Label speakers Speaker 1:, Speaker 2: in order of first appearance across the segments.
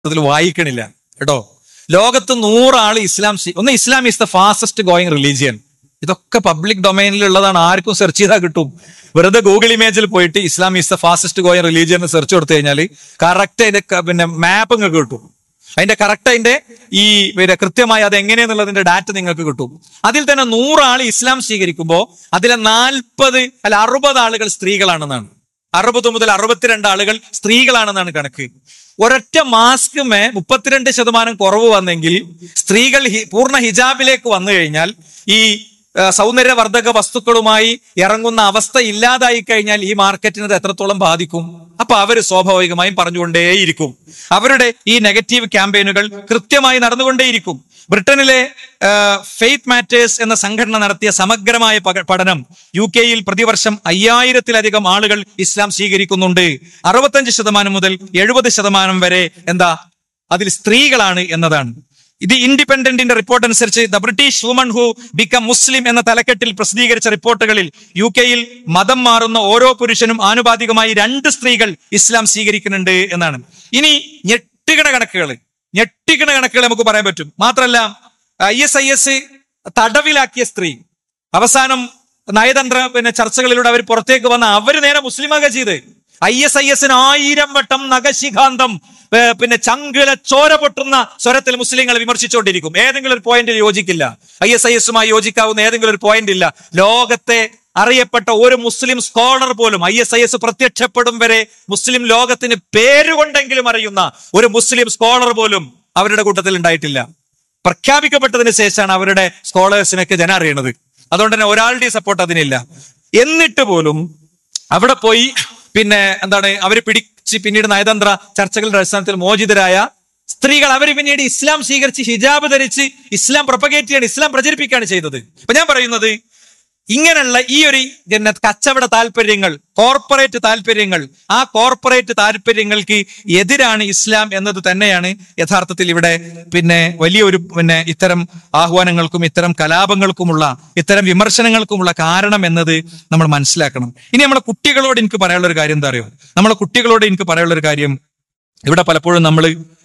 Speaker 1: ഇതിൽ വായിക്കണില്ല കേട്ടോ ലോകത്ത് നൂറാള് ഇസ്ലാം സ്വീ- ഒന്ന് Islam is the fastest going religion ഇതൊക്കെ പബ്ലിക് ഡൊമൈനിൽ ഉള്ളതാണ് ആർക്കും സെർച്ച് ചെയ്താൽ കിട്ടും വെറുതെ ഗൂഗിൾ ഇമേജിൽ പോയിട്ട് Islam is the fastest going religion എന്ന് സെർച്ച് കൊടുത്തു കഴിഞ്ഞാൽ കറക്റ്റ് അതിന്റെ ക- പിന്നെ മാപ്പ് നിങ്ങൾക്ക് കിട്ടും അതിന്റെ കറക്റ്റ് അതിന്റെ ഈ പിന്നെ കൃത്യമായി അത് എങ്ങനെയെന്നുള്ളതിന്റെ ഡാറ്റ നിങ്ങൾക്ക് കിട്ടും അതിൽ തന്നെ നൂറാൾ ഇസ്ലാം സ്വീകരിക്കുമ്പോൾ അതിലെ നാൽപ്പത് അല്ല അറുപത് ആളുകൾ സ്ത്രീകളാണെന്നാണ് അറുപത് മുതൽ അറുപത്തിരണ്ട് ആളുകൾ സ്ത്രീകളാണെന്നാണ് കണക്ക് ഒരൊറ്റ മാസ്കുമേ മുപ്പത്തിരണ്ട് ശതമാനം കുറവ് വന്നെങ്കിൽ സ്ത്രീകൾ ഹി- പൂർണ്ണ ഹിജാബിലേക്ക് വന്നു കഴിഞ്ഞാൽ ഈ ആ, സൗന്ദര്യവർദ്ധക വസ്തുക്കളുമായി ഇറങ്ങുന്ന അവസ്ഥ ഇല്ലാതായി കഴിഞ്ഞാൽ ഈ മാർക്കറ്റിന് അത് എത്രത്തോളം ബാധിക്കും അപ്പൊ അവര് സ്വാഭാവികമായും പറഞ്ഞുകൊണ്ടേയിരിക്കും അവരുടെ ഈ നെഗറ്റീവ് ക്യാമ്പയിനുകൾ കൃത്യമായി നടന്നുകൊണ്ടേയിരിക്കും ബ്രിട്ടനിലെ ഫെയ്ത്ത് മാറ്റേഴ്സ് എന്ന സംഘടന നടത്തിയ സമഗ്രമായ പക- പഠനം യു കെയിൽ പ്രതിവർഷം അയ്യായിരത്തിലധികം ആളുകൾ ഇസ്ലാം സ്വീകരിക്കുന്നുണ്ട് അറുപത്തഞ്ച് ശതമാനം മുതൽ എഴുപത് ശതമാനം വരെ എന്താ അതിൽ സ്ത്രീകളാണ് എന്നതാണ് ഇത് ഇൻഡിപെൻഡന്റിന്റെ റിപ്പോർട്ട് അനുസരിച്ച് the British woman who become Muslim എന്ന തലക്കെട്ടിൽ പ്രസിദ്ധീകരിച്ച റിപ്പോർട്ടുകളിൽ യു കെയിൽ മതം മാറുന്ന ഓരോ പുരുഷനും ആനുപാതികമായി രണ്ട് സ്ത്രീകൾ ഇസ്ലാം സ്വീകരിക്കുന്നുണ്ട് എന്നാണ് ഇനി ഞെട്ടുകണ കണക്കുകൾ ഞെട്ടിക്കണ കണക്കുകൾ നമുക്ക് പറയാൻ പറ്റും മാത്രമല്ല ഐ എസ് ഐ എസ് തടവിലാക്കിയ സ്ത്രീ അവസാനം നയതന്ത്ര പിന്നെ ചർച്ചകളിലൂടെ അവർ പുറത്തേക്ക് വന്ന അവര് നേരെ മുസ്ലിമാക ചെയ്ത് ഐ എസ് ഐ എസിന് ആയിരം വട്ടം നഖശിഖാന്തം ഏ, പിന്നെ ചങ്കില ചോര പൊട്ടുന്ന സ്വരത്തിൽ മുസ്ലിങ്ങൾ വിമർശിച്ചുകൊണ്ടിരിക്കും ഏതെങ്കിലും ഒരു പോയിന്റിൽ യോജിക്കില്ല ഐ എസ് ഐ എസുമായി യോജിക്കാവുന്ന ഏതെങ്കിലും ഒരു പോയിന്റ് ഇല്ല ലോകത്തെ അറിയപ്പെട്ട ഒരു മുസ്ലിം സ്കോളർ പോലും ഐ എസ് ഐ എസ് പ്രത്യക്ഷപ്പെടും വരെ മുസ്ലിം ലോകത്തിന് പേരുകൊണ്ടെങ്കിലും അറിയുന്ന ഒരു മുസ്ലിം സ്കോളർ പോലും അവരുടെ കൂട്ടത്തിൽ ഉണ്ടായിട്ടില്ല പ്രഖ്യാപിക്കപ്പെട്ടതിന് ശേഷമാണ് അവരുടെ സ്കോളേഴ്സിനൊക്കെ ജനം അറിയണത് അതുകൊണ്ട് തന്നെ ഒരാളുടെയും സപ്പോർട്ട് അതിനില്ല എന്നിട്ട് പോലും അവിടെ പോയി പിന്നെ എന്താണ് അവര് പിടിച്ച് പിന്നീട് നയതന്ത്ര ചർച്ചകളുടെ അടിസ്ഥാനത്തിൽ മോചിതരായ സ്ത്രീകൾ അവർ പിന്നീട് ഇസ്ലാം സ്വീകരിച്ച് ഹിജാബ് ധരിച്ച് ഇസ്ലാം പ്രൊപ്പഗേറ്റ് ചെയ്യാണ് ഇസ്ലാം പ്രചരിപ്പിക്കുകയാണ് ചെയ്തത് അപ്പൊ ഞാൻ പറയുന്നത് ഇങ്ങനെയുള്ള ഈ ഒരു പിന്നെ കച്ചവട താല്പര്യങ്ങൾ കോർപ്പറേറ്റ് താല്പര്യങ്ങൾ ആ കോർപ്പറേറ്റ് താല്പര്യങ്ങൾക്ക് എതിരാണ് ഇസ്ലാം എന്നത് തന്നെയാണ് യഥാർത്ഥത്തിൽ ഇവിടെ പിന്നെ വലിയൊരു പിന്നെ ഇത്തരം ആഹ്വാനങ്ങൾക്കും ഇത്തരം കലാപങ്ങൾക്കുമുള്ള ഇത്തരം വിമർശനങ്ങൾക്കുമുള്ള കാരണം എന്നത് നമ്മൾ മനസ്സിലാക്കണം ഇനി നമ്മളെ കുട്ടികളോട് എനിക്ക് പറയാനുള്ള ഒരു കാര്യം എന്താ അറിയോ നമ്മളെ കുട്ടികളോട് എനിക്ക് പറയാനുള്ള ഒരു കാര്യം ഇവിടെ പലപ്പോഴും നമ്മൾ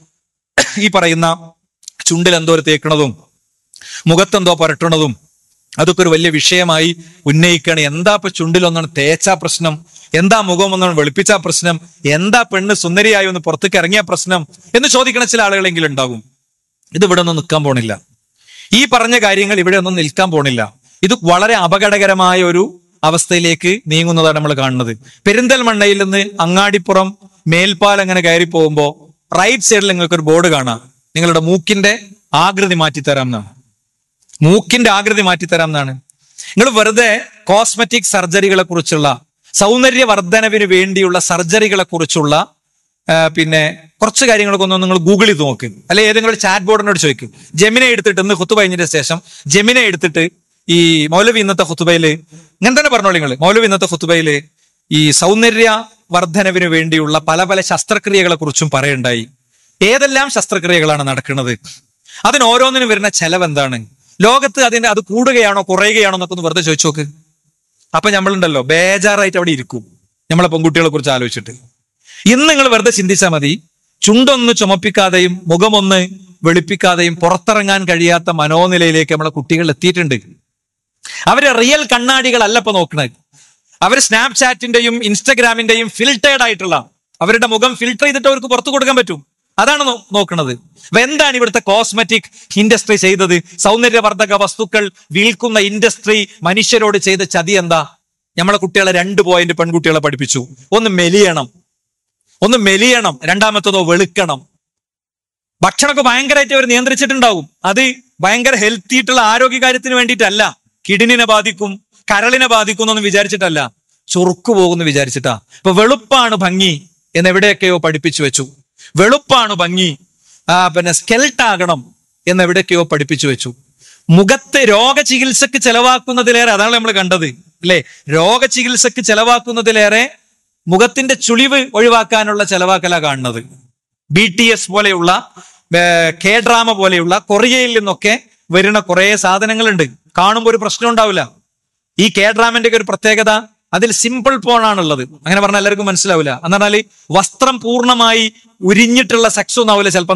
Speaker 1: ഈ പറയുന്ന ചുണ്ടിൽ എന്തോ ഒരു തേക്കണതും മുഖത്തെന്തോ പുരട്ടണതും അതൊക്കെ ഒരു വലിയ വിഷയമായി ഉന്നയിക്കുകയാണ് എന്താ ഇപ്പൊ ചുണ്ടിലൊന്നാണ് തേച്ചാ പ്രശ്നം എന്താ മുഖം ഒന്നാണ് വെളുപ്പിച്ചാ പ്രശ്നം എന്താ പെണ്ണ് സുന്ദരിയായി ഒന്ന് പുറത്തേക്ക് ഇറങ്ങിയ പ്രശ്നം എന്ന് ചോദിക്കണ ചില ആളുകളെങ്കിലും ഉണ്ടാകും ഇത് ഇവിടെ ഒന്നും നിൽക്കാൻ പോണില്ല ഈ പറഞ്ഞ കാര്യങ്ങൾ ഇവിടെ ഒന്നും നിൽക്കാൻ പോണില്ല ഇത് വളരെ അപകടകരമായ ഒരു അവസ്ഥയിലേക്ക് നീങ്ങുന്നതാണ് നമ്മൾ കാണുന്നത് പെരിന്തൽമണ്ണയിൽ നിന്ന് അങ്ങാടിപ്പുറം മേൽപ്പാൽ അങ്ങനെ കയറി പോകുമ്പോൾ റൈറ്റ് സൈഡിൽ നിങ്ങൾക്ക് ഒരു ബോർഡ് കാണാം നിങ്ങളുടെ മൂക്കിന്റെ ആകൃതി മാറ്റിത്തരാം എന്നാണ് മൂക്കിന്റെ ആകൃതി മാറ്റിത്തരാം എന്നാണ് നിങ്ങൾ വെറുതെ കോസ്മെറ്റിക് സർജറികളെ കുറിച്ചുള്ള സൗന്ദര്യവർദ്ധനവിന് വേണ്ടിയുള്ള സർജറികളെ കുറിച്ചുള്ള ആ, പിന്നെ കുറച്ച് കാര്യങ്ങളൊക്കെ ഒന്ന് നിങ്ങൾ ഗൂഗിൾ ചെയ്ത് നോക്ക് അല്ലെ ഏതെങ്കിലും ഒരു ചാറ്റ് ബോർഡിനോട് ചോദിക്കും ജെമിനെ എടുത്തിട്ട് ഇന്ന് കുത്തു കഴിഞ്ഞതിന് ശേഷം ജെമിനെ എടുത്തിട്ട് ഈ മൗലവി ഇന്നത്തെ കുത്തുബയില് ഇങ്ങനെ തന്നെ പറഞ്ഞോളൂ നിങ്ങൾ മൗലവി ഇന്നത്തെ കുത്തുബയില് ഈ സൗന്ദര്യ വർധനവിന് വേണ്ടിയുള്ള പല പല ശസ്ത്രക്രിയകളെ കുറിച്ചും പറയുണ്ടായി ഏതെല്ലാം ശസ്ത്രക്രിയകളാണ് നടക്കുന്നത് അതിന് ഓരോന്നിനും വരുന്ന ചെലവ് എന്താണ് ലോകത്ത് അതിന്റെ അത് കൂടുകയാണോ കുറയുകയാണോ എന്നൊക്കെ ഒന്ന് വെറുതെ ചോദിച്ചു നോക്ക് അപ്പൊ നമ്മളുണ്ടല്ലോ ബേജാറായിട്ട് അവിടെ ഇരിക്കും നമ്മളെ പെൺകുട്ടികളെ കുറിച്ച് ആലോചിച്ചിട്ട് ഇന്ന് നിങ്ങൾ വെറുതെ ചിന്തിച്ചാൽ മതി ചുണ്ടൊന്ന് ചുമപ്പിക്കാതെയും മുഖമൊന്ന് വെളുപ്പിക്കാതെയും പുറത്തിറങ്ങാൻ കഴിയാത്ത മനോനിലയിലേക്ക് നമ്മളെ കുട്ടികൾ എത്തിയിട്ടുണ്ട് അവര് റിയൽ കണ്ണാടികളല്ല ഇപ്പൊ നോക്കണത് അവര് സ്നാപ്ചാറ്റിന്റെയും ഇൻസ്റ്റഗ്രാമിന്റെയും ഫിൽറ്റേഡ് ആയിട്ടുള്ള അവരുടെ മുഖം ഫിൽട്ടർ ചെയ്തിട്ട് അവർക്ക് പുറത്തു കൊടുക്കാൻ പറ്റും അതാണ് നോ- നോക്കുന്നത് അപ്പൊ എന്താണ് ഇവിടുത്തെ കോസ്മെറ്റിക് ഇൻഡസ്ട്രി ചെയ്തത് സൗന്ദര്യവർദ്ധക വസ്തുക്കൾ വിൽക്കുന്ന ഇൻഡസ്ട്രി മനുഷ്യരോട് ചെയ്ത ചതി എന്താ നമ്മളെ കുട്ടികളെ രണ്ട് പോയിന്റ് പെൺകുട്ടികളെ പഠിപ്പിച്ചു ഒന്ന് മെലിയണം ഒന്ന് മെലിയണം രണ്ടാമത്തതോ വെളുക്കണം ഭക്ഷണമൊക്കെ ഭയങ്കരമായിട്ട് അവർ നിയന്ത്രിച്ചിട്ടുണ്ടാവും അത് ഭയങ്കര ഹെൽത്തി ആയിട്ടുള്ള ആരോഗ്യ കാര്യത്തിന് വേണ്ടിയിട്ടല്ല കിഡ്നിനെ ബാധിക്കും കരളിനെ ബാധിക്കും എന്നൊന്നും വിചാരിച്ചിട്ടല്ല ചുറുക്കു പോകുന്നു വിചാരിച്ചിട്ടാ ഇപ്പൊ വെളുപ്പാണ് ഭംഗി എന്ന് എവിടെയൊക്കെയോ പഠിപ്പിച്ചു വെച്ചു വെളുപ്പാണ് ഭംഗി ആ പിന്നെ സ്കെൽട്ട് ആകണം എന്ന് എവിടെയൊക്കെയോ പഠിപ്പിച്ചു വെച്ചു മുഖത്ത് രോഗചികിത്സക്ക് ചെലവാക്കുന്നതിലേറെ അതാണ് നമ്മൾ കണ്ടത് അല്ലെ രോഗചികിത്സക്ക് ചെലവാക്കുന്നതിലേറെ മുഖത്തിന്റെ ചുളിവ് ഒഴിവാക്കാനുള്ള ചെലവാക്കല കാണുന്നത് ബി ടി എസ് പോലെയുള്ള കെ ഡ്രാമ പോലെയുള്ള കൊറിയയിൽ നിന്നൊക്കെ വരുന്ന കുറെ സാധനങ്ങളുണ്ട് കാണുമ്പോൾ ഒരു പ്രശ്നം ഉണ്ടാവില്ല ഈ കെ ഡ്രാമന്റെ ഒക്കെ ഒരു പ്രത്യേകത അതിൽ സിമ്പിൾ പോൺ ആണുള്ളത് അങ്ങനെ പറഞ്ഞാൽ എല്ലാവർക്കും മനസ്സിലാവില്ല എന്ന് പറഞ്ഞാൽ വസ്ത്രം പൂർണ്ണമായി ഉരിഞ്ഞിട്ടുള്ള സെക്സ് ഒന്നും ആവില്ല ചിലപ്പോൾ